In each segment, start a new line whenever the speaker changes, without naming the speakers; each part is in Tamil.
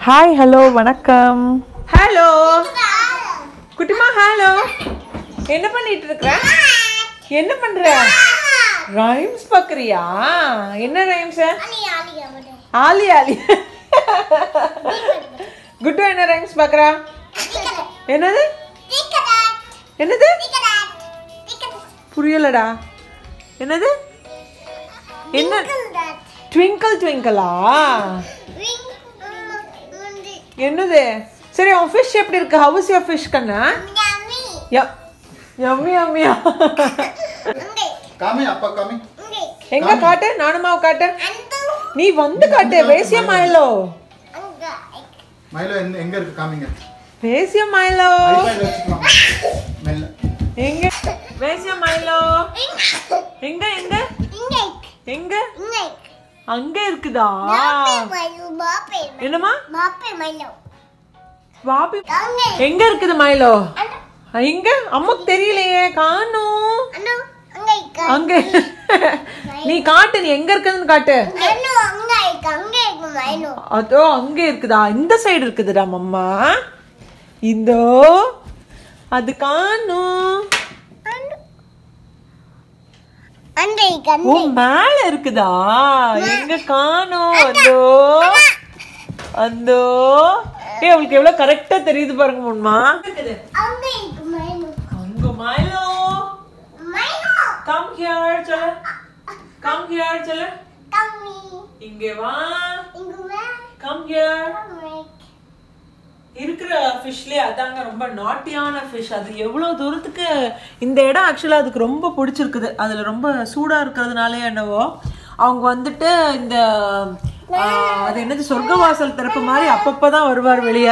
ஹாய் ஹலோ வணக்கம் ஹலோ குட்டிமா ஹலோ என்ன பண்ணிட்டு இருக்கிற என்ன பண்ற ரைம்ஸ் பார்க்குறியா என்ன ரைம்ஸ் ஆலி ஆலி குட்டு என்ன ரைம்ஸ் பார்க்குறா என்னது என்னது புரியலடா என்னது என்ன ட்விங்கிள் ட்விங்கிளா என்னது சரி உன் ஃபிஷ் எப்படி இருக்கு ஹவுஸ் யுவர் ஃபிஷ் கண்ணா யம்மி யம்மியா
காமி அப்பா காமி
எங்க காட்டு நானுமாவை காட்டு நீ வந்து காட்டு வேசிய மாயலோ
மைலோ எங்க எங்க இருக்கு காமிங்க
வேசிய மாயலோ
ஐபேட்ல வச்சுக்கலாம் மெல்ல
எங்க வேசிய மாயலோ எங்க எங்க எங்க அங்க இருக்குதா என்னமா பாபி எங்க இருக்குது மைலோ எங்க அம்மாக்கு தெரியலையே காணும் அங்க நீ காட்டு நீ எங்க இருக்குதுன்னு காட்டு அதோ அங்க இருக்குதா இந்த சைடு இருக்குதுடா மம்மா இந்தோ அது காணும் ஓ மேல இருக்குதா எங்க காணும் அதோ அந்தோ ஏ அவளுக்கு எவ்வளவு கரெக்டா தெரியுது பாருங்க முன்மா அங்க மைலோ கம் ஹியர் சொல்லு கம் ஹியர் சொல்லு இங்க வா கம் ஹியர் இருக்கிற ஃபிஷ்லேயே அதாங்க ரொம்ப நாட்டியான ஃபிஷ் அது எவ்வளோ தூரத்துக்கு இந்த இடம் ஆக்சுவலாக அதுக்கு ரொம்ப பிடிச்சிருக்குது அதில் ரொம்ப சூடாக இருக்கிறதுனாலே என்னவோ அவங்க வந்துட்டு இந்த ஆ, அது என்னது சொர்க்கவாசல் திறப்பு மாதிரி அப்பப்போ தான் வருவார் வெளியே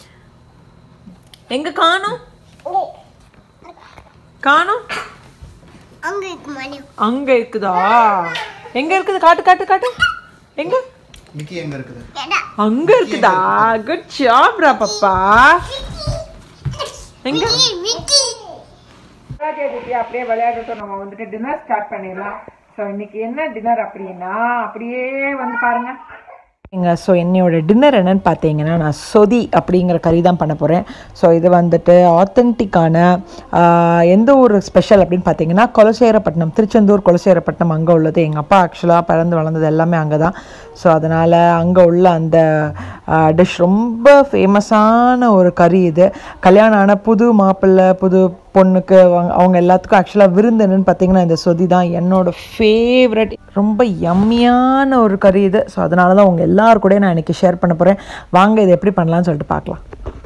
எங்க காணும் காணும் அங்க இருக்குதா எங்க இருக்குது காட்டு காட்டு காட்டு எங்க
மிக்கி எங்க இருக்குது
அங்க இருக்குதா குட் ஜாப்ரா பப்பா எங்க அப்படியே விளையாடட்டும் நம்ம வந்துட்டு டின்னர் ஸ்டார்ட் பண்ணிடலாம் ஸோ இன்னைக்கு என்ன டின்னர் அப்படின்னா அப்படியே வந்து பாருங்க ங்க ஸோ என்னோட டின்னர் என்னன்னு பார்த்தீங்கன்னா நான் சொதி அப்படிங்கிற கறி தான் பண்ண போகிறேன் ஸோ இது வந்துட்டு ஆத்தென்டிக்கான எந்த ஒரு ஸ்பெஷல் அப்படின்னு பார்த்தீங்கன்னா கொலசேரப்பட்டினம் திருச்செந்தூர் கொலசேரப்பட்டினம் அங்கே உள்ளது எங்கள் அப்பா ஆக்சுவலாக பிறந்து வளர்ந்தது எல்லாமே அங்கே தான் ஸோ அதனால் அங்கே உள்ள அந்த டிஷ் ரொம்ப ஃபேமஸான ஒரு கறி இது கல்யாணம் ஆன புது மாப்பிள்ளை புது பொண்ணுக்கு அவங்க- அவங்க எல்லாத்துக்கும் ஆக்சுவலாக விருந்து என்னன்னு பார்த்தீங்கன்னா இந்த சொதி தான் என்னோட ஃபேவரட் ரொம்ப யம்மியான ஒரு கறி இது ஸோ அதனால தான் உங்கள் எல்லாரும் கூட நான் இன்னைக்கு ஷேர் பண்ண போகிறேன் வாங்க இது எப்படி பண்ணலாம்னு சொல்லிட்டு பார்க்கலாம்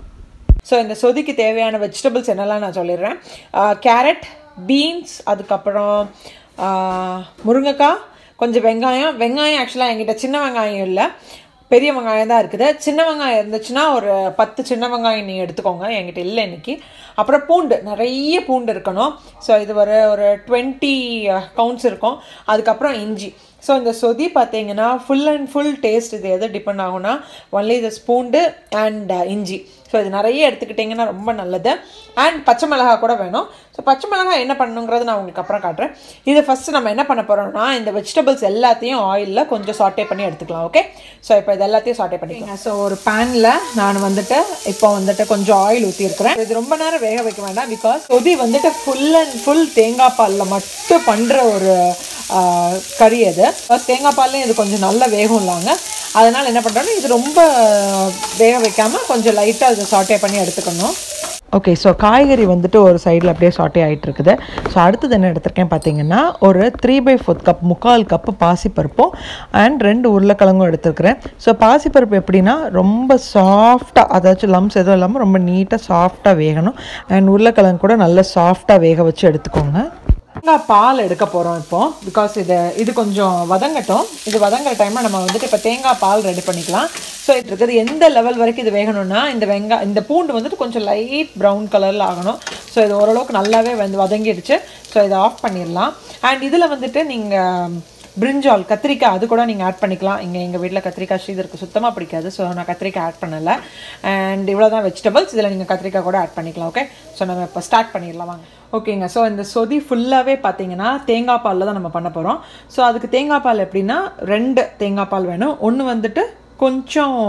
ஸோ இந்த சொதிக்கு தேவையான வெஜிடபிள்ஸ் என்னெல்லாம் நான் சொல்லிடுறேன் கேரட் பீன்ஸ் அதுக்கப்புறம் ஆ, முருங்கைக்காய் கொஞ்சம் வெங்காயம் வெங்காயம் ஆக்சுவலாக என்கிட்ட சின்ன வெங்காயம் இல்லை பெரிய வெங்காயம் தான் இருக்குது சின்ன வெங்காயம் இருந்துச்சுன்னா ஒரு பத்து சின்ன வெங்காயம் நீங்கள் எடுத்துக்கோங்க என்கிட்ட இல்லை இன்னைக்கு அப்புறம் பூண்டு நிறைய பூண்டு இருக்கணும் ஸோ இது ஒரு ஒரு டுவெண்ட்டி கவுண்ட்ஸ் இருக்கும் அதுக்கப்புறம் இஞ்சி ஸோ இந்த சொதி பார்த்தீங்கன்னா ஃபுல் அண்ட் ஃபுல் டேஸ்ட் இது எது டிபெண்ட் ஆகும்னா ஒன்லி இது பூண்டு அண்ட் இஞ்சி ஸோ இது நிறைய எடுத்துக்கிட்டிங்கன்னா ரொம்ப நல்லது அண்ட் பச்சை மிளகா கூட வேணும் ஸோ பச்சை மிளகா என்ன பண்ணணுங்கிறது நான் உங்களுக்கு அப்புறம் காட்டுறேன் இது ஃபஸ்ட்டு நம்ம என்ன பண்ண போகிறோம்னா இந்த வெஜிடபிள்ஸ் எல்லாத்தையும் ஆயிலில் கொஞ்சம் சாட்டே பண்ணி எடுத்துக்கலாம் ஓகே ஸோ இப்போ இது எல்லாத்தையும் சாட்டே பண்ணிக்கலாம் ஸோ ஒரு பேனில் நான் வந்துட்டு இப்போ வந்துட்டு கொஞ்சம் ஆயில் ஊற்றிருக்கிறேன் இது ரொம்ப நேரம் வேக வைக்க வேண்டாம் பிகாஸ் சொதி வந்துட்டு ஃபுல் அண்ட் ஃபுல் தேங்காய் பாலில் மட்டும் பண்ணுற ஒரு ஆ, கறி அது First தேங்காய் பால்லையும் இது கொஞ்சம் நல்லா வேகும் இல்லாங்க அதனால் என்ன பண்ணுறோன்னா இது ரொம்ப வேக வைக்காமல் கொஞ்சம் லைட்டாக இதை சாட்டே பண்ணி எடுத்துக்கணும் ஓகே ஸோ காய்கறி வந்துட்டு ஒரு சைடில் அப்படியே சாட்டே ஆகிட்டு இருக்குது ஸோ அடுத்தது என்ன எடுத்திருக்கேன் பார்த்தீங்கன்னா ஒரு த்ரீ பை ஃபோர்த் கப் முக்கால் கப்பு பாசிப்பருப்பும் அண்ட் ரெண்டு உருளைக்கிழங்கும் எடுத்துருக்கிறேன் ஸோ பாசிப்பருப்பு எப்படின்னா ரொம்ப சாஃப்டாக அதாச்சும் லம்ஸ் எதுவும் இல்லாமல் ரொம்ப நீட்டாக சாஃப்டாக வேகணும் அண்ட் உருளைக்கிழங்கு கூட நல்லா சாஃப்டாக வேக வச்சு எடுத்துக்கோங்க தேங்காய் பால் எடுக்க போகிறோம் இப்போ பிகாஸ் இது இது கொஞ்சம் வதங்கட்டும் இது வதங்குற டைமில் நம்ம வந்துட்டு இப்போ தேங்காய் பால் ரெடி பண்ணிக்கலாம் ஸோ இது இருக்குது எந்த லெவல் வரைக்கும் இது வேகணும்னா இந்த வெங்காய இந்த பூண்டு வந்துட்டு கொஞ்சம் லைட் ப்ரௌன் கலரில் ஆகணும் ஸோ இது ஓரளவுக்கு நல்லாவே வந்து வதங்கிடுச்சு ஸோ இதை ஆஃப் பண்ணிடலாம் அண்ட் இதில் வந்துட்டு நீங்கள் பிரிஞ்சால் கத்திரிக்காய் அது கூட நீங்கள் ஆட் பண்ணிக்கலாம் இங்கே எங்கள் வீட்டில் கத்திரிக்காய் ஸ்ரீதருக்கு சுத்தமாக பிடிக்காது ஸோ நான் கத்திரிக்காய் ஆட் பண்ணலை அண்ட் இவ்வளோ தான் வெஜிடபிள்ஸ் இதில் நீங்கள் கத்திரிக்காய் கூட ஆட் பண்ணிக்கலாம் ஓகே ஸோ நம்ம இப்போ ஸ்டார்ட் பண்ணிடலாம் வாங்க ஓகேங்க ஸோ இந்த சொதி ஃபுல்லாகவே பார்த்தீங்கன்னா தேங்காய் பாலில் தான் நம்ம பண்ண போகிறோம் ஸோ அதுக்கு தேங்காய் பால் எப்படின்னா ரெண்டு தேங்காய் பால் வேணும் ஒன்று வந்துட்டு கொஞ்சம்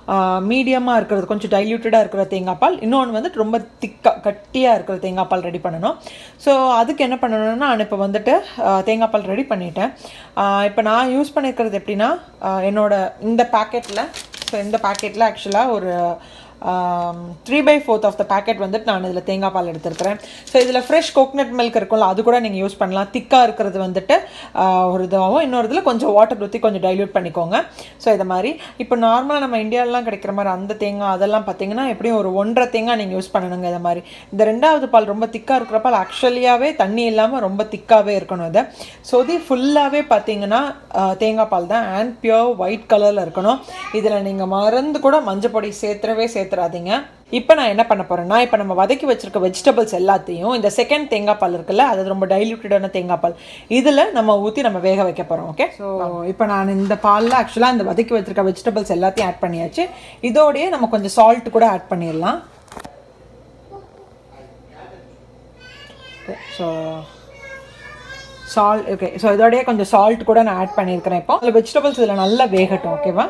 மீடியமாக இருக்கிறது கொஞ்சம் டைல்யூட்டடாக இருக்கிற தேங்காய் பால் இன்னொன்று வந்துட்டு ரொம்ப திக்காக கட்டியாக இருக்கிற தேங்காய் பால் ரெடி பண்ணணும் ஸோ அதுக்கு என்ன பண்ணணும்னா நான் இப்போ வந்துட்டு ஆஹ், தேங்காய் பால் ரெடி பண்ணிட்டேன் இப்போ நான் யூஸ் பண்ணியிருக்கிறது எப்படின்னா ஆஹ், என்னோட இந்த பேக்கெட்டில் ஸோ இந்த பேக்கெட்டில் ஆக்சுவலாக ஒரு three by fourth of the packet வந்துட்டு நான் இதில் தேங்காய் பால் எடுத்துருக்கிறேன் ஸோ இதில் ஃப்ரெஷ் கோகனட் மில்க் இருக்கும்ல அது கூட நீங்கள் யூஸ் பண்ணலாம் திக்காக இருக்கிறது வந்துட்டு ஆஹ், ஒரு இதுவாகவும் இன்னொரு இதில் கொஞ்சம் வாட்டர் ஊற்றி கொஞ்சம் டைல்யூட் பண்ணிக்கோங்க ஸோ இதை மாதிரி இப்போ நார்மலாக நம்ம இந்தியாவிலாம் கிடைக்கிற மாதிரி அந்த தேங்காய் அதெல்லாம் பார்த்தீங்கன்னா எப்படியும் ஒரு ஒன்றரை தேங்காய் நீங்கள் யூஸ் பண்ணணுங்க இதை மாதிரி இந்த ரெண்டாவது பால் ரொம்ப திக்காக இருக்கிற பால் ஆக்சுவலியாகவே தண்ணி இல்லாமல் ரொம்ப திக்காகவே இருக்கணும் இதை சொதி ஃபுல்லாகவே பார்த்தீங்கன்னா ஆஹ், தேங்காய் பால் தான் அண்ட் பியோர் ஒயிட் கலரில் இருக்கணும் இதில் நீங்கள் மறந்து கூட மஞ்சள் பொடி சேர்த்துறவே சேர்த்துறாதீங்க இப்போ நான் என்ன பண்ண போறேன்னா இப்போ நம்ம வதக்கி வச்சிருக்க வெஜிடபிள்ஸ் எல்லாத்தையும் இந்த செகண்ட் தேங்காய் பால் இருக்குல்ல அது ரொம்ப டைல்யூட்டடான தேங்காய் பால் இதில் நம்ம ஊற்றி நம்ம வேக வைக்க போகிறோம் ஓகே ஸோ இப்போ நான் இந்த பாலில் ஆக்சுவலாக இந்த வதக்கி வச்சிருக்க வெஜிடபிள்ஸ் எல்லாத்தையும் ஆட் பண்ணியாச்சு இதோடயே நம்ம கொஞ்சம் சால்ட் கூட ஆட் பண்ணிடலாம் ஸோ சால்ட் ஓகே ஸோ இதோடய கொஞ்சம் சால்ட் கூட நான் ஆட் பண்ணியிருக்கிறேன் இப்போ அதில் வெஜிடபிள்ஸ் இதில் நல்லா வேகட்டும் ஓகேவா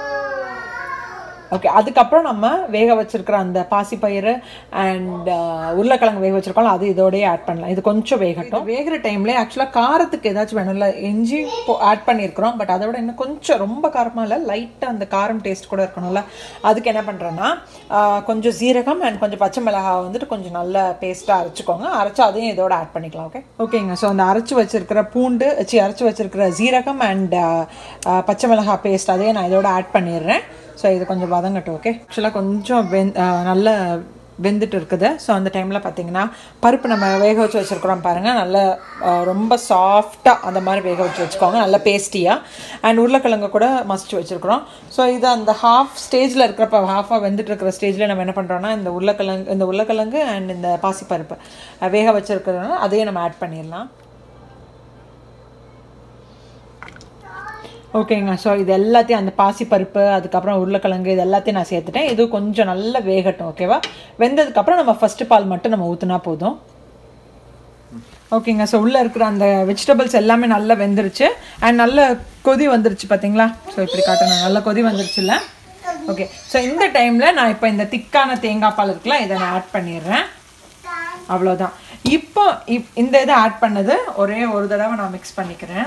ஓகே அதுக்கப்புறம் நம்ம வேக வச்சிருக்கிற அந்த பாசிப்பயிறு அண்ட் உருளைக்கிழங்கு வேக வச்சிருக்கோம் அது இதோடய ஆட் பண்ணலாம் இது கொஞ்சம் வேகட்டும் வேகிற டைம்ல ஆக்சுவலாக காரத்துக்கு ஏதாச்சும் வேணும்ல இஞ்சி ஆட் பண்ணியிருக்கிறோம் பட் அதை விட இன்னும் கொஞ்சம் ரொம்ப காரமாக இல்லை லைட்டாக அந்த காரம் டேஸ்ட் கூட இருக்கணும்ல அதுக்கு என்ன பண்ணுறேன்னா கொஞ்சம் சீரகம் அண்ட் கொஞ்சம் பச்சை மிளகாய் வந்துட்டு கொஞ்சம் நல்ல பேஸ்ட்டாக அரைச்சிக்கோங்க அரைச்சு அதையும் இதோட ஆட் பண்ணிக்கலாம் ஓகே ஓகேங்க ஸோ அந்த அரைச்சி வச்சிருக்கிற பூண்டு சி அரைச்சி வச்சிருக்கிற சீரகம் அண்ட் பச்சை மிளகாய் பேஸ்ட் அதையும் நான் இதோட ஆட் பண்ணிடுறேன் ஸோ இது கொஞ்சம் வதங்கட்டும் ஓகே ஆக்சுவலாக கொஞ்சம் வெந் அஹ் நல்ல வெந்துட்டு இருக்குது ஸோ அந்த டைமில் பார்த்தீங்கன்னா பருப்பு நம்ம வேக வச்சு வச்சுருக்குறோம் பாருங்கள் நல்ல அஹ், ரொம்ப சாஃப்டாக அந்த மாதிரி வேக வச்சு வச்சுக்கோங்க நல்ல பேஸ்டியாக அண்ட் உருளைக்கிழங்கு கூட மசிச்சு வச்சுருக்குறோம் ஸோ இது அந்த ஹாஃப் ஸ்டேஜில் இருக்கிறப்ப ஹாஃபாக வெந்துட்டு இருக்கிற ஸ்டேஜில் நம்ம என்ன பண்ணுறோம்னா இந்த உருளைக்கிழங்கு இந்த உருளைக்கிழங்கு அண்ட் இந்த பாசிப்பருப்பு அஹ், வேக வச்சுருக்கிறதுனால அதையும் நம்ம ஆட் பண்ணிடலாம் ஓகேங்க ஸோ இது எல்லாத்தையும் அந்த பாசிப்பருப்பு அதுக்கப்புறம் உருளைக்கிழங்கு இது எல்லாத்தையும் நான் சேர்த்துட்டேன் இது கொஞ்சம் நல்லா வேகட்டும் ஓகேவா வெந்ததுக்கப்புறம் நம்ம ஃபஸ்ட்டு பால் மட்டும் நம்ம ஊற்றினா போதும் ஓகேங்க ஸோ உள்ளே இருக்கிற அந்த வெஜிடபிள்ஸ் எல்லாமே நல்லா வெந்துருச்சு அண்ட் நல்ல கொதி வந்துருச்சு பார்த்தீங்களா ஸோ இப்படி காட்டணும் நல்ல கொதி வந்துருச்சுல்ல ஓகே ஸோ இந்த டைமில் நான் இப்போ இந்த திக்கான தேங்காய் பால் இருக்குல்ல இதை நான் ஆட் பண்ணிடுறேன் அவ்வளோதான் இப்போ இப் இந்த இதை ஆட் பண்ணது ஒரே ஒரு தடவை நான் மிக்ஸ் பண்ணிக்கிறேன்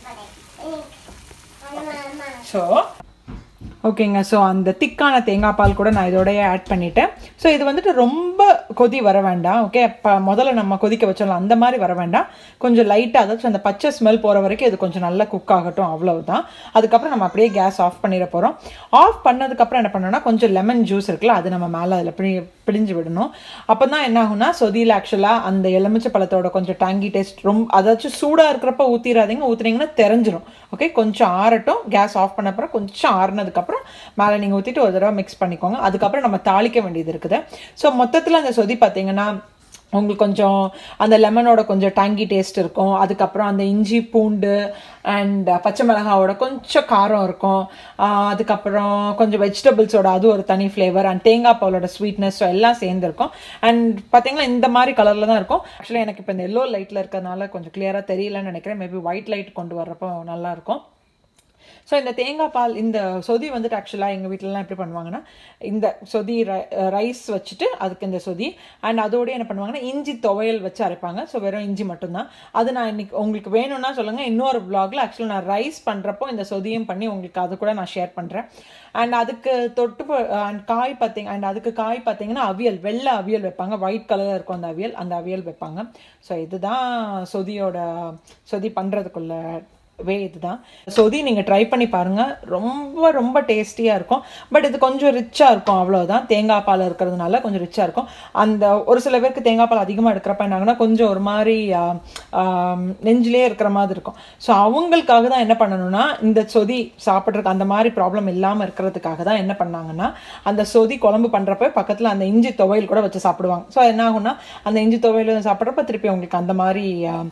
ஸோ ஓகேங்க ஸோ அந்த திக்கான தேங்காய் பால் கூட நான் இதோடய ஆட் பண்ணிட்டேன் ஸோ இது வந்துட்டு ரொம்ப கொதி வர வேண்டாம் ஓகே இப்போ முதல்ல நம்ம கொதிக்க வச்சோம்ல அந்த மாதிரி வர வேண்டாம் கொஞ்சம் லைட்டாக அதாச்சும் அந்த பச்சை ஸ்மெல் போகிற வரைக்கும் இது கொஞ்சம் நல்லா குக் ஆகட்டும் அவ்வளவுதான் அதுக்கப்புறம் நம்ம அப்படியே கேஸ் ஆஃப் பண்ணிட போகிறோம் ஆஃப் பண்ணதுக்கப்புறம் என்ன பண்ணணும்னா கொஞ்சம் லெமன் ஜூஸ் இருக்குல்ல அது நம்ம மேலே அதில் பிடி பிழிஞ்சு விடணும் அப்போ தான் என்ன ஆகும்னா சொதியில் ஆக்சுவலாக அந்த எலுமிச்சை பழத்தோட கொஞ்சம் டேங்கி டேஸ்ட் ரொம்ப அதாச்சும் சூடாக இருக்கிறப்ப ஊற்றிடாதீங்க ஊற்றுனீங்கன்னா தெரிஞ்சிரும் ஓகே கொஞ்சம் ஆறட்டும் கேஸ் ஆஃப் பண்ண அப்புறம் கொஞ்சம் ஆறுனதுக்கப்புறம் மேலே நீங்கள் ஊற்றிட்டு ஒரு தடவை மிக்ஸ் பண்ணிக்கோங்க அதுக்கப்புறம் நம்ம தாளிக்க வேண்டியது இருக்குது ஸோ மொத்தத்தில் அந்த சொதி பார்த்தீங்கன்னா உங்களுக்கு கொஞ்சம் அந்த லெமனோட கொஞ்சம் டேங்கி டேஸ்ட் இருக்கும் அதுக்கப்புறம் அந்த இஞ்சி பூண்டு அண்ட் பச்சை மிளகாவோட கொஞ்சம் காரம் இருக்கும் ஆஹ் அதுக்கப்புறம் கொஞ்சம் வெஜிடபிள்ஸோட அது ஒரு தனி ஃப்ளேவர் அண்ட் தேங்காய் பாலோட ஸ்வீட்னஸ் எல்லாம் சேர்ந்துருக்கும் அண்ட் பார்த்தீங்கன்னா இந்த மாதிரி கலரில் தான் இருக்கும் ஆக்சுவலி எனக்கு இப்போ இந்த எல்லோ லைட்டில் இருக்கிறதுனால கொஞ்சம் கிளியராக தெரியலன்னு நினைக்கிறேன் மேபி ஒயிட் லைட் கொண்டு வர்றப்போ நல்லாயிருக்கும் ஸோ இந்த தேங்காய் பால் இந்த சொதி வந்துட்டு ஆக்சுவலாக எங்கள் வீட்டிலலாம் எப்படி பண்ணுவாங்கன்னா இந்த சொதி ரைஸ் வச்சுட்டு அதுக்கு இந்த சொதி அண்ட் அதோட என்ன பண்ணுவாங்கன்னா இஞ்சி துவையல் வச்சு அரைப்பாங்க ஸோ வெறும் இஞ்சி மட்டும்தான் அது நான் இன்னைக்கு உங்களுக்கு வேணும்னா சொல்லுங்கள் இன்னொரு vlogல ஆக்சுவலாக நான் ரைஸ் பண்ணுறப்போ இந்த சொதியும் பண்ணி உங்களுக்கு அது கூட நான் ஷேர் பண்ணுறேன் அண்ட் அதுக்கு தொட்டு அண்ட் காய் பார்த்தீங்க அண்ட் அதுக்கு காய் பார்த்தீங்கன்னா அவியல் வெள்ளை அவியல் வைப்பாங்க ஒயிட் கலரில் இருக்கும் அந்த அவியல் அந்த அவியல் வைப்பாங்க ஸோ இதுதான் சொதியோட சொதி பண்ணுறதுக்குள்ள வே இதுதான் சொதி நீங்கள் ட்ரை பண்ணி பாருங்கள் ரொம்ப ரொம்ப டேஸ்டியாக இருக்கும் பட் இது கொஞ்சம் ரிச்சாக இருக்கும் அவ்வளோதான் தேங்காய் பால் இருக்கிறதுனால கொஞ்சம் ரிச்சாக இருக்கும் அந்த ஒரு சில பேருக்கு தேங்காய் பால் அதிகமாக எடுக்கிறப்ப என்னாங்கன்னா கொஞ்சம் ஒரு மாதிரி ஆ, ஆம், நெஞ்சிலே இருக்கிற மாதிரி இருக்கும் ஸோ அவங்களுக்காக தான் என்ன பண்ணணும்னா இந்த சொதி சாப்பிட்றதுக்கு அந்த மாதிரி ப்ராப்ளம் இல்லாமல் இருக்கிறதுக்காக தான் என்ன பண்ணாங்கன்னா அந்த சொதி குழம்பு பண்ணுறப்ப பக்கத்தில் அந்த இஞ்சி துவையல் கூட வச்சு சாப்பிடுவாங்க ஸோ என்ன ஆகும்னா அந்த இஞ்சி துவையல் சாப்பிட்றப்ப திருப்பி உங்களுக்கு அந்த மாதிரி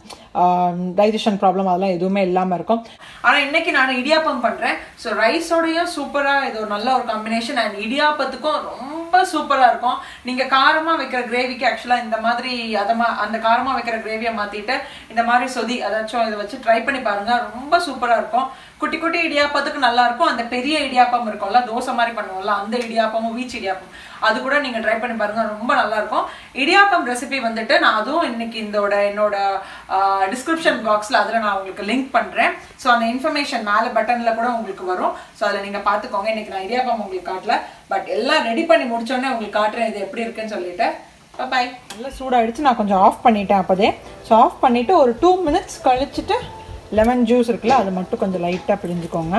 டைஜஷன் ப்ராப்ளம் அதெல்லாம் எதுவுமே இல்லாமல் இருக்கும் ஆனால் இன்னைக்கு நான் இடியாப்பம் பண்ணுறேன் ஸோ ரைஸோடையும் சூப்பராக இது ஒரு நல்ல ஒரு காம்பினேஷன் அண்ட் இடியாப்பத்துக்கும் ரொம்ப சூப்பராக இருக்கும் நீங்கள் காரமாக வைக்கிற கிரேவிக்கு ஆக்சுவலாக இந்த மாதிரி அதமா அந்த காரமாக வைக்கிற கிரேவியை மாற்றிட்டு இந்த மாதிரி சொதி அதாச்சும் இதை வச்சு ட்ரை பண்ணி பாருங்கள் ரொம்ப சூப்பராக இருக்கும் குட்டி குட்டி இடியாப்பத்துக்கு நல்லா இருக்கும் அந்த பெரிய இடியாப்பம் இருக்கும்ல தோசை மாதிரி பண்ணுவோம்ல அந்த இடியாப்பமும் வீச்சு இடியாப்பம் அது கூட நீங்க ட்ரை பண்ணி பாருங்க ரொம்ப நல்லா இருக்கும் இடியாப்பம் ரெசிபி வந்துட்டு நான் அதுவும் இன்னைக்கு இதோட என்னோட டிஸ்கிரிப்ஷன் பாக்ஸ்ல அதுல நான் உங்களுக்கு லிங்க் பண்றேன் ஸோ அந்த இன்ஃபர்மேஷன் மேல பட்டன்ல கூட உங்களுக்கு வரும் ஸோ அதில் நீங்க பார்த்துக்கோங்க இன்னைக்கு நான் இடியாப்பம் உங்களுக்கு காட்டல பட் எல்லாம் ரெடி பண்ணி முடிச்சோடனே உங்களுக்கு காட்டுறேன் இது எப்படி இருக்குன்னு சொல்லிட்டு பாய் நல்லா சூடாயிடுச்சு நான் கொஞ்சம் ஆஃப் பண்ணிட்டேன் அப்போதே ஸோ ஆஃப் பண்ணிவிட்டு ஒரு டூ மினிட்ஸ் கழிச்சிட்டு லெமன் ஜூஸ் இருக்குல்ல அது மட்டும் கொஞ்சம் லைட்டாக பிழிஞ்சுக்கோங்க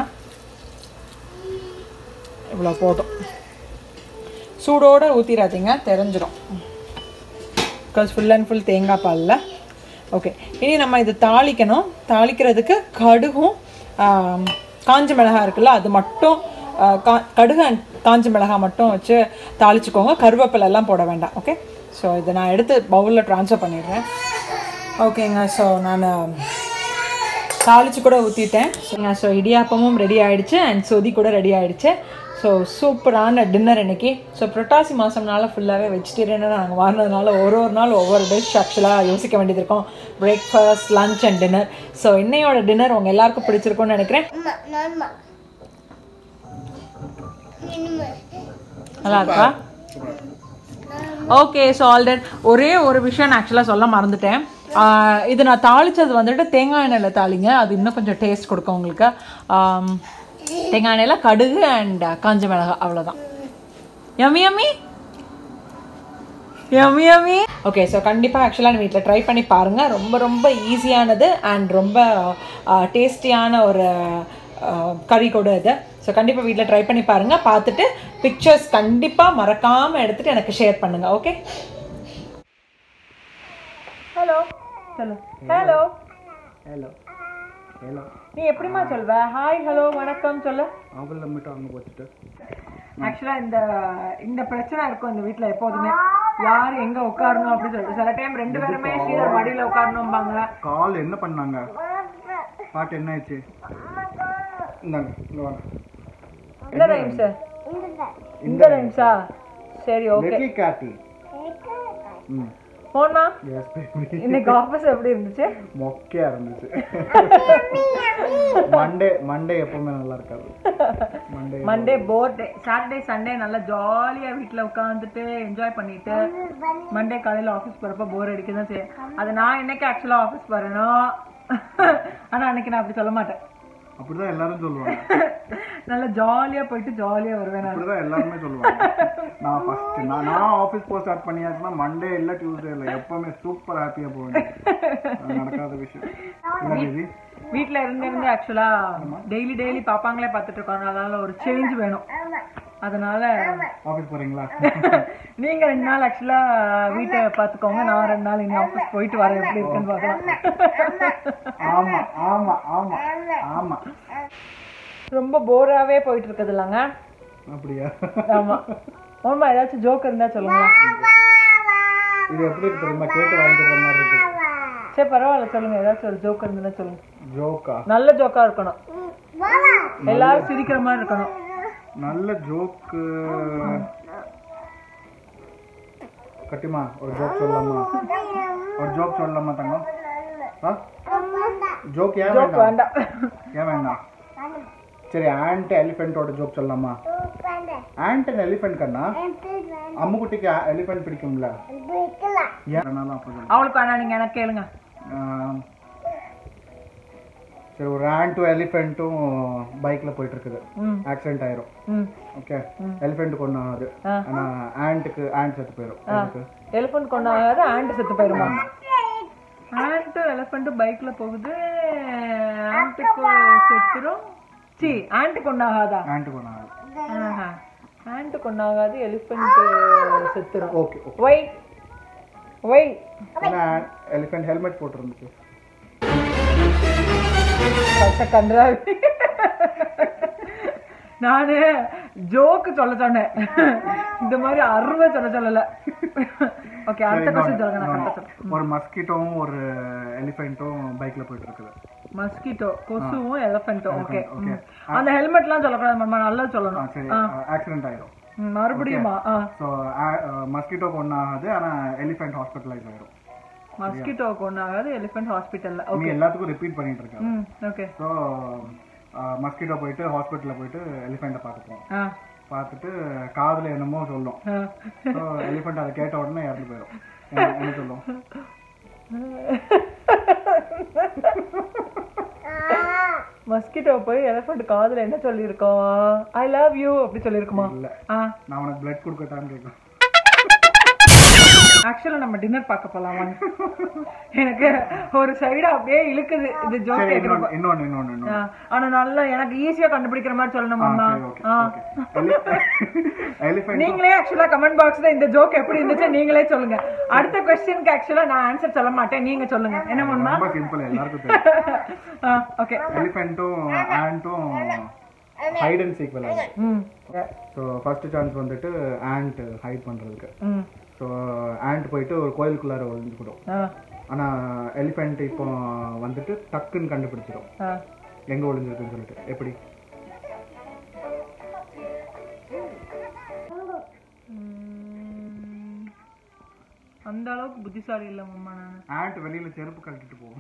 இவ்வளோ போதும் சூடோடு ஊற்றிடாதீங்க தெரிஞ்சிடும் பிகாஸ் ஃபுல் அண்ட் ஃபுல் தேங்காய் பாலில் ஓகே இனி நம்ம இது தாளிக்கணும் தாளிக்கிறதுக்கு கடுகும் ஆம், காஞ்ச மிளகாய் இருக்குல்ல அது மட்டும் ஆ, கா கடுகு and காஞ்ச மிளகாய் மட்டும் வச்சு தாளிச்சுக்கோங்க கருவேப்பிலை எல்லாம் போட வேண்டாம் ஓகே ஸோ இதை நான் எடுத்து பவுலில் ட்ரான்ஸ்ஃபர் பண்ணிடுறேன் ஓகேங்க ஸோ நான் தாளிச்சு கூட ஊற்றிட்டேன் ஸோ இடியாப்பமும் ரெடி ஆயிடுச்சு அண்ட் சொதி கூட ரெடி ஆயிடுச்சு ஸோ சூப்பரான டின்னர் இன்னைக்கு ஸோ புரட்டாசி மாதம்னால ஃபுல்லாகவே வெஜிடேரியனாக நாங்கள் வாங்கினதுனால ஒரு ஒரு நாள் ஒவ்வொரு டிஷ் ஆக்சுவலாக யோசிக்க வேண்டியது இருக்கும் breakfast lunch and dinner so இன்னையோட டின்னர் உங்கள் எல்லாருக்கும் பிடிச்சிருக்கும்னு நினைக்கிறேன் நல்லா இருக்கா ஓகே ஸோ ஆல்ரெடி ஒரே ஒரு விஷயம் நான் ஆக்சுவலாக சொல்ல மறந்துட்டேன் ஆஹ் இது நான் தாளிச்சது வந்துட்டு தேங்காய் எண்ணெயில் தாளிங்க அது இன்னும் கொஞ்சம் டேஸ்ட் கொடுக்கும் உங்களுக்கு ஆம், தேங்காய் எண்ணெயில் கடுகு அண்ட் காஞ்ச மிளகாய் அவ்வளோதான் yummy yummy yummy yummy okay so கண்டிப்பாக ஆக்சுவலாக வீட்டில் ட்ரை பண்ணி பாருங்கள் ரொம்ப ரொம்ப ஈஸியானது அண்ட் ரொம்ப டேஸ்டியான ஒரு கறி கூட இது ஸோ கண்டிப்பாக வீட்டில் ட்ரை பண்ணி பாருங்கள் பார்த்துட்டு பிக்சர்ஸ் கண்டிப்பாக மறக்காமல் எடுத்துகிட்டு எனக்கு ஷேர் பண்ணுங்கள் ஓகே ஹலோ சொல்லு ஹலோ
ஹலோ ஹலோ
நீ எப்படிம்மா சொல்வ ஹாய் ஹலோ வணக்கம் சொல்லு
அவங்கள மட்டும் அங்கே வச்சுட்டு
ஆக்சுவலாக இந்த இந்த பிரச்சனை இருக்கும் இந்த வீட்டில் எப்போதுமே யார் எங்கே உட்காரணும் அப்படின்னு சொல்லிட்டு சில டைம் ரெண்டு பேருமே ஸ்ரீதர் மடியில் உட்காரணும்பாங்க
கால் என்ன பண்ணாங்க பாட்டு என்ன ஆயிடுச்சு இந்தாங்க இங்க வாங்க
இந்த ரைம்ஸ் இந்த ரைம்ஸா சரி ஓகே
வெட்டி காட்டி ம்
போனா
எஸ் பேபி
இன்னைக்கு ஆஃபீஸ் எப்படி இருந்துச்சு
மொக்கையா இருந்துச்சு மண்டே மண்டே எப்பவுமே நல்லா இருக்காது Monday
Monday bore day Saturday Sunday நல்லா ஜாலியா வீட்ல உட்காந்துட்டு என்ஜாய் பண்ணிட்டு மண்டே காலையில ஆஃபீஸ் போறப்ப போர் அடிக்க தான் செய்யும் அது நான் என்னைக்கு ஆக்சுவலா ஆஃபீஸ் போறேனோ ஆனா அன்னைக்கு நான் அப்படி சொல்ல மாட்டேன்
அப்படிதான் எல்லாரும் சொல்லுவாங்க
நல்லா ஜாலியா போயிட்டு ஜாலியா வருவேன் நான்
அப்படிதான் எல்லாருமே சொல்லுவாங்க நான் ஃபர்ஸ்ட் நான் நான் ஆஃபீஸ் போக ஸ்டார்ட் பண்ணியாச்சுன்னா மண்டே இல்ல டியூஸ்டே இல்ல எப்பவுமே சூப்பர் ஹாப்பியா போவேன் அது நடக்காத விஷயம் என்ன பேபி
வீட்ல இருந்து இருந்து ஆக்சுவலா டெய்லி டெய்லி பாப்பாங்களே பார்த்துட்டு இருக்கோம் அதனால ஒரு சேஞ்ச் வேணும் அதனால
ஆஃபீஸ் போறீங்களா
நீங்க ரெண்டு நாள் ஆக்சுவலா வீட்டை பாத்துக்கோங்க நான் ரெண்டு நாள் இனி ஆஃபீஸ் போயிட்டு வரேன் எப்படி இருக்குன்னு பார்க்கலாம்
ஆமா ஆமா ஆமா ஆமா
ரொம்ப போராவே போயிட்டு இருக்குது இல்லைங்க
அப்படியா
ஆமா ஆமா ஏதாச்சும் ஜோக் இருந்தா சொல்லுங்க
இது எப்படி இருக்கு தெரியுமா கேட்டு வாங்கிக்கிற மாதிரி இருக்கு
சரி பரவாயில்ல சொல்லுங்க ஏதாச்சும் ஒரு ஜோக் இருந்தா சொல்லுங்க
ஜோக்கா
நல்ல ஜோக்கா இருக்கணும் எல்லாரும் சிரிக்கிற மாதிரி இருக்கணும்
நல்ல ஜோக்கு கட்டிமா ஒரு ஜோக் சொல்லலாமா ஒரு ஜோக் சொல்லலாமா தங்கம் ஆ ஜோக் ஏன்
ஜோக்
வேண்டாம்
வேண்டாம்
ஏன் வேண்டாம் சரி ஆண்ட் எலிஃபென்ட்டோட ஜோக் சொல்லலாமா ஆண்ட் அண்ட் எலிஃபென்ட் கண்ணா அம்முக்குட்டிக்கு எலிஃபென்ட் பிடிக்கும்ல ஏன் வேணாலும் அப்போ சொல்லு.
அவளுக்கு வேணா நீங்க எனக்கு கேளுங்க
ஆம். சரி ஒரு ஆண்ட்டும் எலிஃபென்ட்டும் பைக்ல போயிட்டு இருக்குது
ம்
ஆக்சிடென்ட் ஆயிரும்
ம்
ஓகே எலிஃபென்ட்டுக்கு ஒன்றும் ஆகுது
ஆ.
ஆனா ஆண்ட்டுக்கு ஆண்ட் செத்து போயிடும் எதுக்கு?
எலிஃபென்ட் கொண்டாகாது ஆண்ட் செத்து போயிருமா ஆண்ட் எலிஃபென்ட் பைக்ல போகுது ஆண்ட்டுக்கு செத்துரும் சி ஆண்ட் கொண்டாகாதா
ஆண்ட்டுக்கு ஒன்றும் ஆகுது
ஆண்ட் கொண்டாகாது எலிஃபென்ட் செத்துரும்
ஓகே ஓகே
ஒய் ஒய்
ஏன்னா எலிஃபென்ட் ஹெல்மெட் போட்டிருந்துச்சு
கட்ட கன்றாவி நானு ஜோக்கு சொல்ல சொன்னேன் இந்த மாதிரி அருமை சொல்ல சொல்லல ஓகே அடுத்த கொஸ்டின் சொல்லுங்க நான் கரெக்டா சொல்றேன்
ஒரு மஸ்கிட்டோவும் ஒரு எலிஃபென்ட்டும் பைக்ல போயிட்டு இருக்குது
மஸ்கிட்டோ கொசுவும் எலஃபென்ட்டும் ஓகே
okay.
அந்த ஹெல்மெட்லாம் சொல்லக்கூடாது மாமா நல்லா
ஆ,
சொல்லணும்
சரி ஆக்சிடென்ட் ஆயிரும்
ம், மறுபடியுமா ஆ
ஸோ மஸ்கிட்டோக்கு ஒன்றும் ஆகாது ஆனா எலிஃபென்ட் ஹாஸ்பிட்டலைஸ் ஆயிரும்
மஸ்கிட்டோக்கு ஒன்றாகாது எலிஃபென்ட் ஹாஸ்பிட்டல்ல
நீ
ஓகே
எல்லாத்துக்கும் ரிப்பீட் பண்ணிட்டு இருக்க
ம் ஓகே
ஸோ மஸ்கிட்டோ போயிட்டு ஹாஸ்பிட்டலில் போயிட்டு எலிஃபெண்ட்டை பார்க்க போவோம்
ஆ
பார்த்துட்டு காதில் என்னமோ சொல்லும்
ஆ.
ஸோ எலிஃபெண்ட் அதை கேட்ட உடனே இறந்து போயிடும் என்ன என்ன சொல்லும்
மஸ்கிட்டோ போய் எலஃபண்ட் காதுல என்ன சொல்லியிருக்கோம் ஐ லவ் யூ அப்படி சொல்லியிருக்குமா
இல்லை
ஆ
நான் உனக்கு பிளட் கொடுக்கட்டான்னு கேட்கும்
ஆக்சுவலா நம்ம டின்னர் பார்க்க போலாம் வாங்க எனக்கு ஒரு சைடு அப்படியே இழுக்குது இது ஜோக்
சரி
கேட்குறப்ப
இன்னொன்று இன்னொன்று இன்னொன்று இன்னொன்று
ஆனா நல்லா எனக்கு ஈஸியா கண்டுபிடிக்கிற மாதிரி சொல்லணுமாம்மா ஆ.
எலிஃபெண்ட்
நீங்களே ஆக்சுவலா கமெண்ட் பாக்ஸ்ல இந்த ஜோக் எப்படி இருந்துச்சு நீங்களே சொல்லுங்க அடுத்த கொஸ்டினுக்கு ஆக்சுவலா நான் ஆன்சர் சொல்ல மாட்டேன் நீங்க சொல்லுங்க என்ன பண்ணுமா
ரொம்ப சிம்பிள் எல்லாருக்கும் தெரியும்
ஓகே
எலிஃபெண்ட்டும் ஆண்ட்டும் ஹைட் அண்ட் சீக் விளையாடும்
ம்
ஸோ ஃபர்ஸ்ட் சான்ஸ் வந்துட்டு ஆண்ட் ஹைட் பண்ணுறதுக்கு
ம்
ஸோ ஆண்ட் போயிட்டு ஒரு கோயிலுக்குள்ளார ஒழிஞ்சுக்கிடும்
ஆ
ஆனால் எலிஃபெண்ட் இப்போ வந்துட்டு டக்குன்னு கண்டுபிடிச்சிடும்
ஆ
எங்கே ஒளிஞ்சிருக்குன்னு சொல்லிட்டு எப்படி
ம். அந்த அளவுக்கு புத்திசாலி இல்ல மாமா நான்
ஆண்ட் வெளியில் செருப்பு கழட்டிட்டு போகும்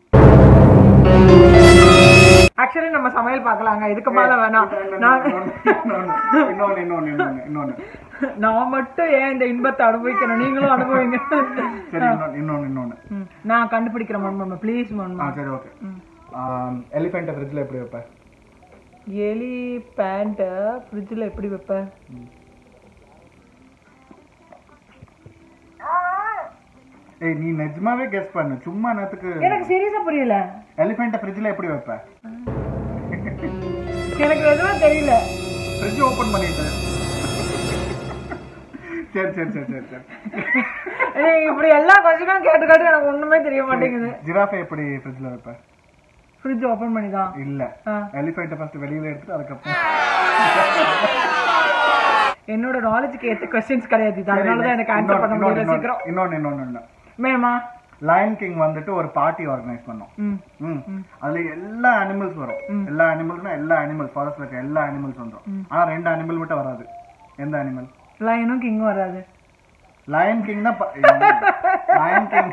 ஆக்சுவலி நம்ம சமையல் பார்க்கலாங்க இதுக்கு மேல வேணாம் நான்
இன்னொன்று இன்னொன்று இன்னொன்று இன்னொன்று
நான் மட்டும் ஏன் இந்த இன்பத்தை அனுபவிக்கணும் நீங்களும் அனுபவிங்க
சரி இன்னொன்று இன்னொன்று இன்னொன்று
ம், நான் கண்டுபிடிக்கிறேன் மன்மா ப்ளீஸ் மன்மா
ஆ சரி ஓகே எலிஃபெண்ட்டை ஃப்ரிட்ஜில் எப்படி வைப்பேன்
எலி பேண்ட்டை ஃப்ரிட்ஜில் எப்படி வைப்பேன்
ஏய் நீ நிஜமாவே கெஸ் பண்ணு சும்மா நேரத்துக்கு
எனக்கு சீரியஸா புரியல
எலிஃபெண்ட்டை ஃப்ரிட்ஜில் எப்படி வைப்பேன்
எனக்கு எதுவும் தெரியல
ஃப்ரிட்ஜ் ஓப்பன் பண்ணிட்டேன் சரி சரி சரி சரி சரி
நீங்க இப்படி எல்லா கொஸ்டினும் கேட்டு கேட்டு எனக்கு ஒண்ணுமே தெரிய மாட்டேங்குது
ஜிராஃபை எப்படி ஃப்ரிட்ஜில் வைப்பேன்
ஃப்ரிட்ஜ் ஓபன் பண்ணி தான்
இல்ல
ஆ.
எலிஃபெண்ட்டை ஃபர்ஸ்ட் வெளியில எடுத்துட்டு அதுக்கப்புறம்
என்னோட நாலேஜுக்கு ஏத்த கொஸ்டின்ஸ் கிடையாது இது அதனால தான் எனக்கு ஆன்சர் பண்ண முடியல சீக்கிரம்
இன்னொன்னு இன்னொன்னு இன்னொன்னு
மேமா
லயன் கிங் வந்துட்டு ஒரு பார்ட்டி ஆர்கனைஸ் பண்ணோம்
ம்
ம் அதுல எல்லா அனிமல்ஸ் வரும் எல்லா அனிமல்ஸ்னா எல்லா அனிமல்ஸ் ஃபாரஸ்ட்ல இருக்க எல்லா அனிமல்ஸ் வந்துரும் ஆனா ரெண்டு அனிமல் மட்டும் வராது எந்த அனிமல்
லைனும் கிங்கும் வராது
லயன் கிங் தான் லயன் கிங்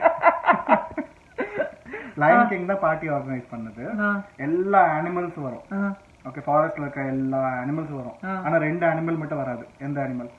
லயன் கிங் தான் பார்ட்டி ஆர்கனைஸ் பண்ணது
ஆ
எல்லா அனிமல்ஸ் வரும்
ஆ
ஓகே ஃபாரஸ்ட்ல இருக்க எல்லா அனிமல்ஸ் வரும்
ஆ.
ஆனா ரெண்டு அனிமல் மட்டும் வராது எந்த அனிமல்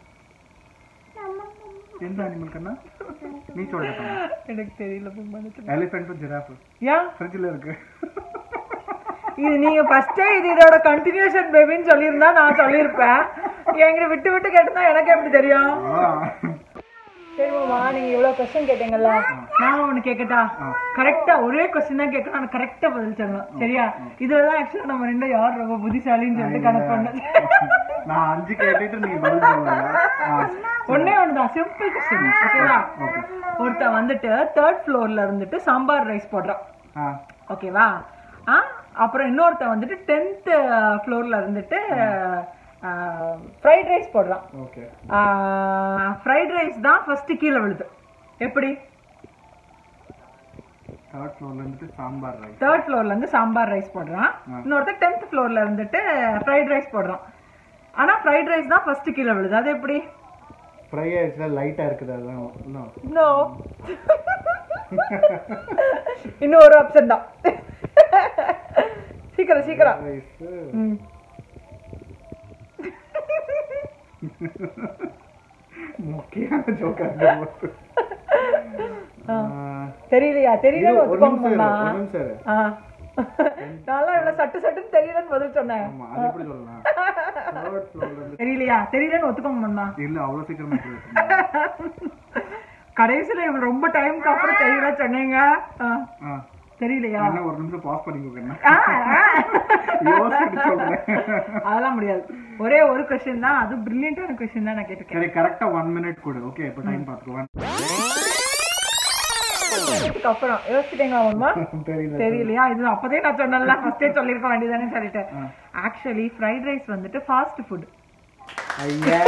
எந்த அனிமல் கண்ணா நீ சொல்லுங்க
எனக்கு தெரியல மன்னிச்சு
எலிஃபென்ட்டும் ஜிராஃப்
ஏன்
ஃப்ரிட்ஜில் இருக்கு
இது நீங்க ஃபர்ஸ்டே இது இதோட கண்டினியூஷன் பேபின்னு சொல்லியிருந்தா நான் சொல்லியிருப்பேன் எங்கிட்ட விட்டு விட்டு கேட்டிருந்தா எனக்கு எப்படி தெரியும் சரி மாமா நீங்க இவ்வளவு கொஸ்டின் கேட்டீங்கல்ல நான் ஒண்ணு கேட்கட்டா கரெக்டா ஒரே கொஸ்டின் தான் கேட்கணும் ஆனா கரெக்டா பதில் சொல்லணும் சரியா இதுலதான் ஆக்சுவலா நம்ம ரெண்டும் யார் ரொம்ப புத்திசாலின்னு சொல்லிட்டு கணக்கு பண்ணது
நான் அஞ்சு கேட்டுட்டு நீ பதில் சொல்லல
ஒண்ணே ஒண்ணுதான் சிம்பிள் கொஸ்டின் ஓகேவா ஒருத்தன் வந்துட்டு தேர்ட் ஃப்ளோர்ல இருந்துட்டு சாம்பார் ரைஸ் போடுறான்
ஆ
ஓகேவா ஆ அப்புறம் இன்னொருத்தன் வந்துட்டு டென்த் ஃப்ளோர்ல இருந்துட்டு ஃப்ரைட் ரைஸ் போடுறான்
ஓகே
ஃப்ரைட் ரைஸ் தான் ஃபர்ஸ்ட் கீழே விழுது எப்படி
தேர்ட் ஃப்ளோர்ல இருந்துட்டு சாம்பார் ரைஸ்
தேர்ட் ஃப்ளோர்ல இருந்து சாம்பார் ரைஸ் போடுறான் இன்னொருத்தன் டென்த் ஃப்ளோர்ல இருந்துட்டு ஃப்ரைட் ரைஸ் போடுறான் ஆனா ஃப்ரைட் ரைஸ் தான் ஃபர்ஸ்ட் கீழே விழுது அது எப்படி
ஃப்ரை ஆயிடுச்சுல லைட்டா இருக்குது அதான் இன்னும்
நோ இன்னும் ஒரு ஆப்ஷன் தான் சீக்கிரம் சீக்கிரம்
ரைஸ்
ம்.
முக்கியமான ஜோக்கா
தெரியலையா தெரியல
ஒரு
ஒத்துக்கோங்க
நிமிஷம்
மாமா.
இரு, ஒரு நிமிஷம் இரு.
ஆ. நல்லா இவ்வளவு சட்டு சட்டுன்னு தெரியலன்னு பதில் சொன்னேன்
ஆமா அது எப்படி சொல்லலாம் தேர்ட் ஃப்ளோர்ல இருந்து
தெரியலையா தெரியலன்னு ஒத்துக்கோங்க மாமா
இல்ல அவ்வளவு சீக்கிரமா எப்படி இருக்கும்?
கடைசியில இவங்க ரொம்ப டைம்க்கு அப்புறம் தெரியல சொன்னீங்க ஆ.
ஆ
தெரியலையா
என்ன ஒரு நிமிஷம் பாஸ் பண்ணிக்கோங்க
ஆ, ஆ.
யோசிச்சுட்டு சொல்றேன்
அதெல்லாம் முடியாது ஒரே ஒரு கொஸ்டின் தான் அது பிரில்லியண்டான கொஸ்டின் தான் நான் கேட்டிருக்கேன்
சரி கரெக்டா ஒன் மினிட் கொடு ஓகே இப்போ டைம் பார்த்துக்கோ
அதுக்கு அப்புறம் யோசிச்சிட்டீங்களா மாமா
தெரியல
தெரியலையா இது அப்பதே நான் சொன்னல ஃபர்ஸ்டே சொல்லிருக்க வேண்டியதானே சொல்லிட்டு ஆக்சுவலி ஃப்ரைட் ரைஸ் வந்துட்டு ஃபாஸ்ட் ஃபுட்
ஐயா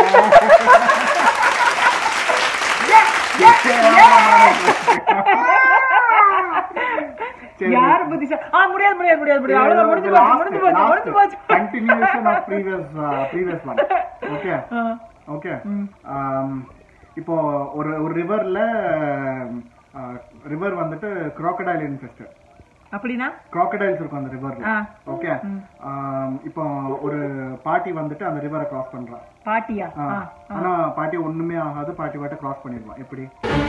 சரி.
யார் புத்திசாலி ஆ முடியாது முடியாது முடியாது முடியாது அவ்வளவுதான் முடிஞ்சு போச்சு முடிஞ்சு போச்சு முடிஞ்சு போச்சு
continuation of previous previous one okay
ஆ.
ஓகே இப்போ ஒரு ஒரு ரிவர்ல ரிவர் வந்துட்டு crocodile இன்ஃபெஸ்ட்
அப்படின்னா
crocodiles இருக்கும் அந்த ரிவர்ல
ஆ
ஓகே இப்போ ஒரு பாட்டி வந்துட்டு அந்த ரிவரை கிராஸ் பண்றான்
பாட்டியா
ஆ.
ஆ
ஆனா பாட்டி ஒண்ணுமே ஆகாது பாட்டி வாட்ட கிராஸ் பண்ணிடுவான் எப்படி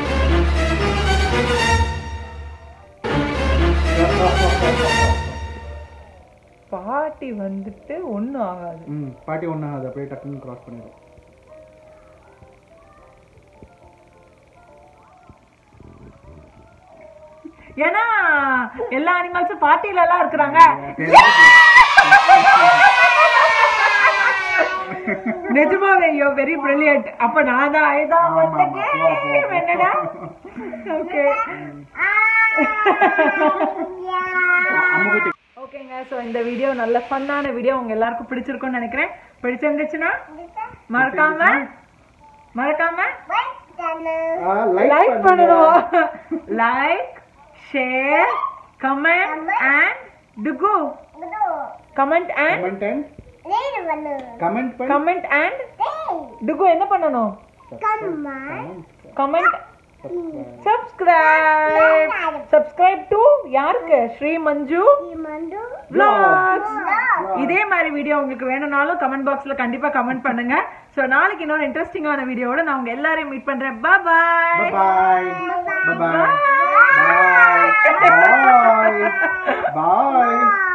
பாட்டி வந்துட்டு ஒண்ணும் ஆகாது
ம் பாட்டி ஒன்றும் ஆகாது அப்படியே டக்குன்னு கிராஸ் பண்ணிடுவோம்
ஏன்னா எல்லா அனிமல்ஸும் பாட்டில எல்லாம் இருக்கிறாங்க நிஜமாவே யோ வெரி பிரில்லியன்ட் அப்ப நான் தான் ஐதான்
ஆமா, ஆமா. போ, போ, போ.
என்னடா ஓகே
அம்முக்குட்டி
ஓகேங்க ஸோ இந்த வீடியோ நல்ல ஃபன்னான வீடியோ உங்க எல்லாருக்கும் பிடிச்சிருக்கும்னு நினைக்கிறேன் பிடிச்சிருந்துச்சுன்னா மறக்காம மறக்காம
லைக்
லைக் பண்ணணும் லைக் ஷேர் கமெண்ட் அண்ட் டுகு comment and
comment and comment பண்ணி
கமெண்ட் அண்ட் டுகு என்ன பண்ணணும் கமெண்ட் சப்ஸ்கிரைப் சப்ஸ்கிரைப் டு யாருக்கு ஸ்ரீ மஞ்சு vlogs இதே மாதிரி வீடியோ உங்களுக்கு வேணும்னாலும் கமெண்ட் பாக்ஸ்ல கண்டிப்பா கமெண்ட் பண்ணுங்க சோ நாளைக்கு இன்னொரு இன்ட்ரெஸ்டிங்கான வீடியோவோட நான் உங்க எல்லாரையும் மீட் பண்றேன் பாய்
Bye bye. Bye bye. Bye. Bye. Bye.